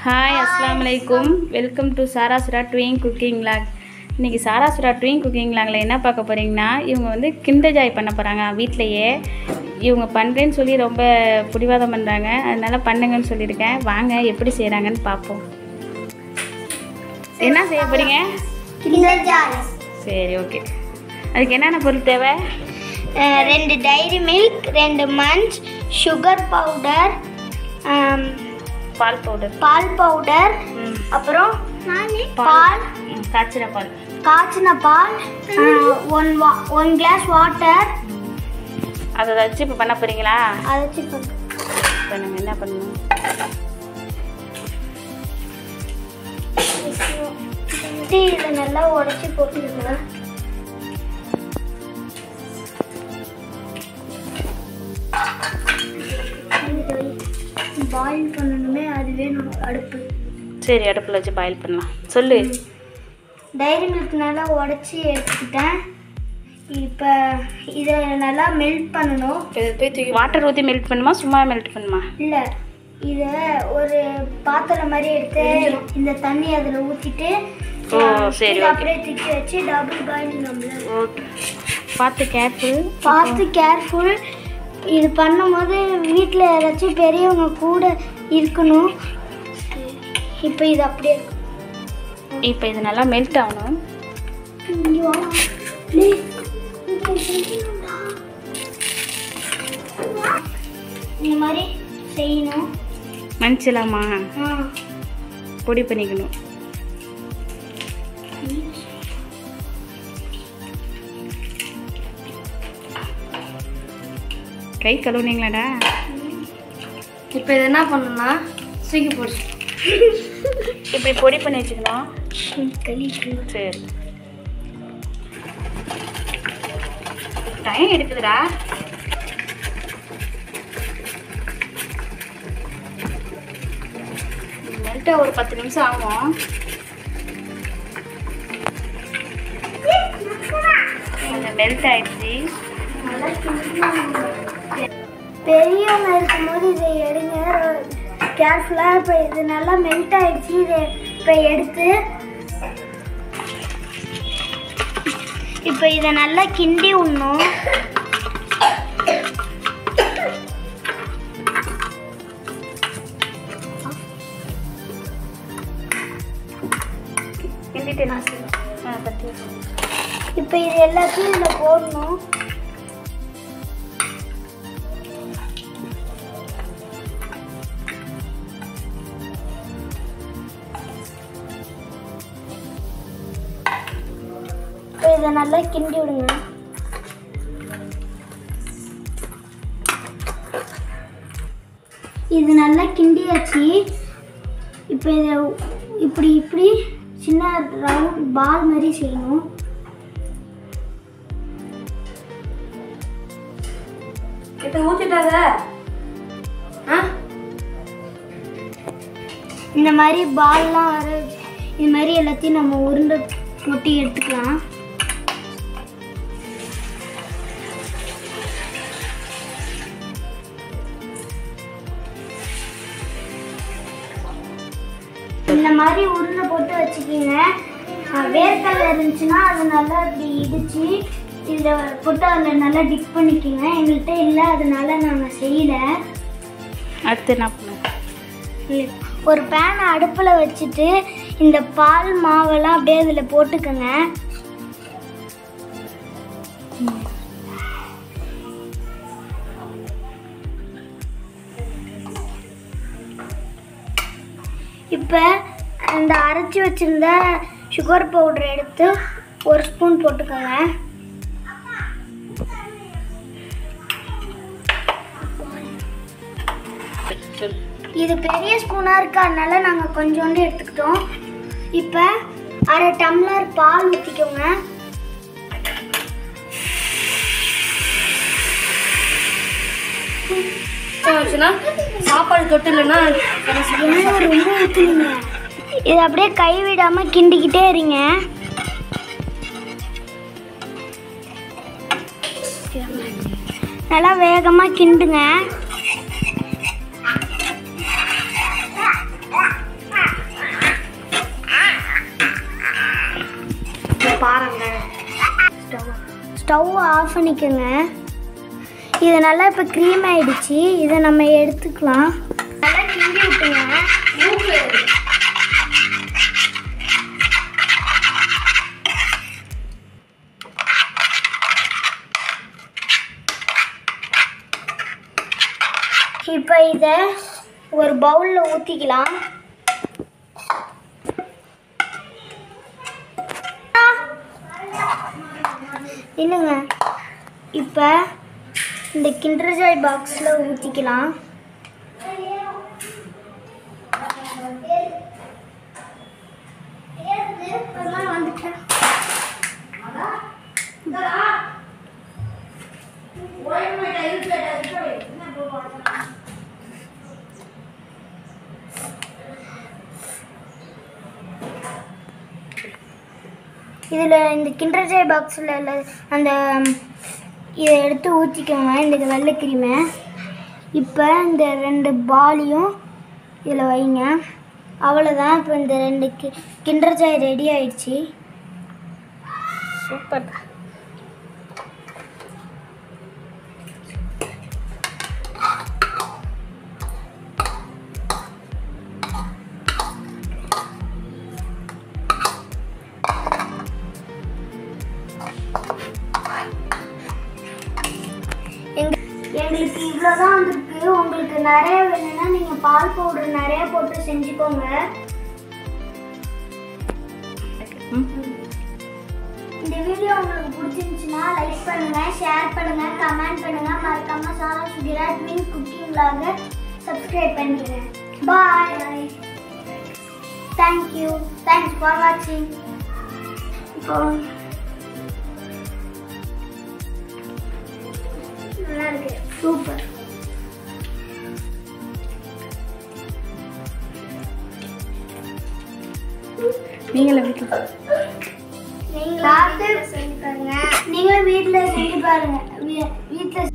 Hi அஸ்ஸலாமு அலைக்கும் welcome to சாராசுரா ட்விங் குக்கிங் லாக் இன்றைக்கி சாராசுரா ட்விங் குக்கிங் லாகில் என்ன பார்க்க போகிறீங்கன்னா இவங்க வந்து கிண்டர் ஜாய் பண்ண போகிறாங்க வீட்டிலையே இவங்க பண்ணுறேன்னு சொல்லி ரொம்ப பிடிவாதம் பண்ணுறாங்க அதனால பண்ணுங்கன்னு சொல்லியிருக்கேன் வாங்க எப்படி செய்கிறாங்கன்னு பார்ப்போம் என்ன செய்ய போகிறீங்க கிண்டர் ஜாய் சரி ஓகே அதுக்கு என்னென்ன பொருள் தேவை ரெண்டு டைரி மில்க் ரெண்டு மஞ்ச் சுகர் பவுடர் பால் பவுடர் பால் பவுடர் ம் அப்புறம் பால் ம், காய்ச்சின பால் காய்ச்சின பால் ஒன் வா ஒன் கிளாஸ் வாட்டர் அதை வச்சு இப்போ பண்ண போகிறீங்களா அதை வச்சு பண்ணுங்க என்ன பண்ணணும் இதை நல்லா உடச்சி போட்டுருங்க பாயில் பண்ணணுமே அதுவே நம்ம அடுப்பு சரி அடுப்பில் வச்சு பாயில் பண்ணலாம் சொல்லு டைரி மில்க் நல்லா உடச்சி எடுத்துக்கிட்டேன் இப்போ இதை நல்லா மெல்ட் பண்ணணும் வாட்டர் ஊற்றி மெல்ட் பண்ணுமா சும்மா மெல்ட் பண்ணுமா இல்லை இதை ஒரு பாத்திரம் மாதிரி எடுத்து இந்த தண்ணி அதில் ஊற்றிட்டு ஓ, சரி, இதை okay. அப்படியே தூக்கி வச்சு டபுள் பாயிலிங் நம்மள ஓகே பார்த்து கேர்ஃபுல் பார்த்து கேர்ஃபுல் இது பண்ணும்போது வீட்டில் யாராச்சும் பெரியவங்க கூட இருக்கணும் இப்போ இது அப்படியே இருக்கும் இப்போ இது நல்லா மெல்ட் ஆகணும் இங்க வா. டேய், இங்க செய்யணும்டா. இந்த மாதிரி செய்யணும் மன்னிச்சலாமா ஆ பொடி பண்ணிக்கணும் கை கழுவுனீங்களாடா இப்போ இது என்ன பண்ணணும்னா தூக்கி போடு இப்படி பொடி பண்ணி வச்சுக்கணும் கழிக்கு சரி டைம் எடுக்குதுடா மெல்ட்டாக ஒரு பத்து நிமிஷம் ஆகும் கொஞ்சம் மெல்ட் ஆயிடுச்சு பெரியவங்க இருக்கும்போது இதை எடுங்க கேர்ஃபுல்லாக இப்போ இது நல்லா மெல்ட் ஆயிடுச்சு இதை இப்போ எடுத்து இப்போ இதை நல்லா கிண்டி விடணும் கிண்டிட்டு நான் ஆ பத்து இப்போ இது எல்லாத்தையும் இதில் போடணும் இப்போ இதை நல்லா கிண்டி விடுங்க இது நல்லா கிண்டியாச்சு இப்போ இதை இப்படி இப்படி சின்ன ரவுண்ட் பால் மாதிரி செய்யணும் கிட்ட ஊத்திட்டாத ஆ இந்த மாதிரி பால்லாம் வர இது மாதிரி எல்லாத்தையும் நம்ம உருண்டை கொட்டி எடுத்துக்கலாம் இந்த மாதிரி உருண்டை போட்டு வச்சுக்கிங்க அஹ் வேர்க்கடலை இருந்துச்சுன்னா அது நல்லா இப்படி இடிச்சு இதில் போட்டு அதில் நல்லா டிப் பண்ணிக்கோங்க எங்கள்கிட்ட இல்லை அதனால நாங்கள் செய்யலை அடுத்து என்ன பண்ணும் ஒரு பேனை அடுப்பில் வச்சுட்டு இந்த பால் மாவெல்லாம் அப்படியே அதில் போட்டுக்கோங்க இப்போ அந்த அரைச்சி வச்சிருந்த சுகர் பவுடர் எடுத்து ஒரு ஸ்பூன் போட்டுக்கோங்க சொல் இது பெரிய ஸ்பூனாக இருக்கு அதனால நாங்கள் கொஞ்சோண்டு எடுத்துக்கிட்டோம் இப்போ அரை டம்ளர் பால் ஊற்றிக்கோங்க ஆச்சுன்னா சாப்பாடு தொட்டு இல்லைன்னா ஏன்னா ரொம்ப ஊற்றுனீங்க இது அப்படியே கை விடாமல் கிண்டிக்கிட்டே இருங்க நல்லா வேகமாக கிண்டுங்க பாருங்க ஸ்டவ் ஆஃப் பண்ணிக்கோங்க இது நல்லா இப்போ க்ரீம் ஆயிடுச்சு இதை நம்ம எடுத்துக்கலாம் நல்லா கிண்டி விட்டுங்க இப்போ இதை ஒரு பவுலில் ஊற்றிக்கலாம் இல்லைங்க இப்போ இந்த கிண்டர் ஜாய் பாக்ஸில் ஊற்றிக்கலாம் இதில் இந்த கிண்டர் ஜாய் பாக்ஸில் உள்ள அந்த இதை எடுத்து ஊற்றிக்கோங்க இந்த வெள்ளை கிரீமை இப்போ இந்த ரெண்டு பாலையும் இதில் வைங்க அவ்வளோதான் இப்போ இந்த ரெண்டு கி கிண்டர் ஜாய் ரெடி ஆயிடுச்சு சூப்பர் எங்க எங்களுக்கு இவ்வளோ தான் வந்திருக்கு உங்களுக்கு நிறைய வேணும்னா நீங்கள் பால் பவுடர் நிறைய போட்டு செஞ்சுக்கோங்க ம் இந்த வீடியோ உங்களுக்கு பிடிச்சிருந்துச்சுன்னா லைக் பண்ணுங்க ஷேர் பண்ணுங்க கமெண்ட் பண்ணுங்க மறக்காம சாரா சுகிரா ட்வின் குக்கிங் vlog சப்ஸ்கிரைப் பண்ணிடுங்க பாய் தேங்க்யூ தேங்க்ஸ் ஃபார் வாட்சிங் இப்போ நல்லா இருக்கு சூப்பர் நீங்களும் வீட்டில் நீங்களும் வீட்டில் செஞ்சு பாருங்க நீங்களும் வீட்டில் செஞ்சு பாருங்க வீட்டில்